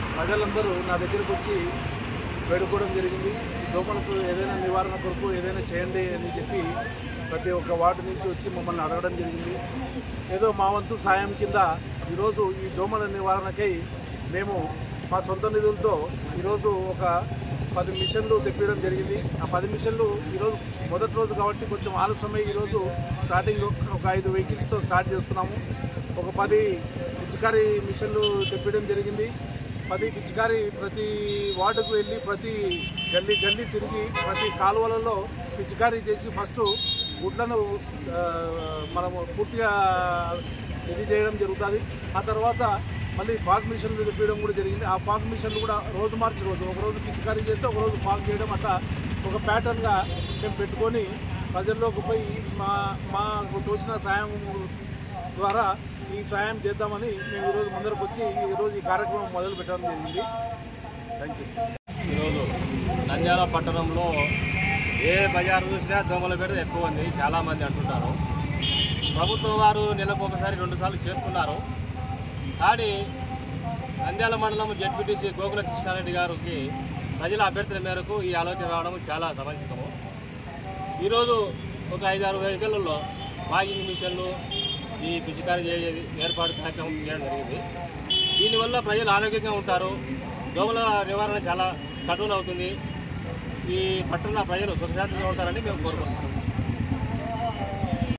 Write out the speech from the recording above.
ప్రజలందరూ నా దగ్గరికి వచ్చి వేడుకోవడం జరిగింది ఈ దోమలకు ఏదైనా నివారణ కొరకు ఏదైనా చేయండి అని చెప్పి ప్రతి ఒక్క వార్డు నుంచి వచ్చి మమ్మల్ని అడగడం జరిగింది ఏదో మా వంతు సాయం కింద ఈరోజు ఈ దోమల నివారణకై మేము మా సొంత నిధులతో ఈరోజు ఒక పది మిషన్లు తెప్పించడం జరిగింది ఆ పది మిషన్లు ఈరోజు మొదటి రోజు కాబట్టి కొంచెం ఆలస్యమై ఈరోజు స్టార్టింగ్ ఒక ఐదు వెహికల్స్తో స్టార్ట్ చేస్తున్నాము ఒక పది పిచికారీ మిషన్లు తెప్పించడం జరిగింది పది పిచికారీ ప్రతి వార్డుకు వెళ్ళి ప్రతి గల్లీ గల్లీ తిరిగి ప్రతి కాలువలలో పిచికారీ చేసి ఫస్ట్ గుడ్లను ఆ, మనము పూర్తిగా ఇది చేయడం జరుగుతుంది ఆ తర్వాత మళ్ళీ ఫాగ్ మిషన్లు తెప్పించడం కూడా జరిగింది ఆ ఫాగ్ మిషన్లు కూడా రోజు మార్చి రోజు ఒక రోజు పిచికారీ చేస్తే ఒక రోజు ఫాగ్ చేయడం అట్లా ఒక ప్యాటర్న్గా మేము పెట్టుకొని ప్రజల్లోకి పోయి మా మాకు తోచిన సాయం ద్వారా ఈ సాయం చేద్దామని మేము ఈరోజు ముందరకు వచ్చి ఈరోజు ఈ కార్యక్రమం మొదలు పెట్టడం జరిగింది థ్యాంక్ యూ ఈరోజు నంద్యాల పట్టణంలో ఏ బజారు చూసినా దోమల బెడ ఎక్కువ ఉంది చాలామంది అంటుంటారు ప్రభుత్వం వారు నెలకు ఒకసారి రెండు సార్లు చేస్తున్నారు కానీ నంద్యాల మండలం జడ్పీటీసీ గోకుల కృష్ణారెడ్డి గారికి ప్రజల అభ్యర్థుల మేరకు ఈ ఆలోచన రావడం చాలా సమంజసము ఈరోజు ఒక ఐదారు వెహికల్లో వాగింగ్ మిషన్లు ఈ పిచికారీ చేసేది ఏర్పాటు కార్యక్రమం చేయడం జరిగింది దీనివల్ల ప్రజలు ఆరోగ్యంగా ఉంటారు దోమల నివారణ చాలా కఠిన అవుతుంది ఈ పట్టణ ప్రజలు సురక్షితంగా ఉంటారని మేము కోరుకుంటున్నాం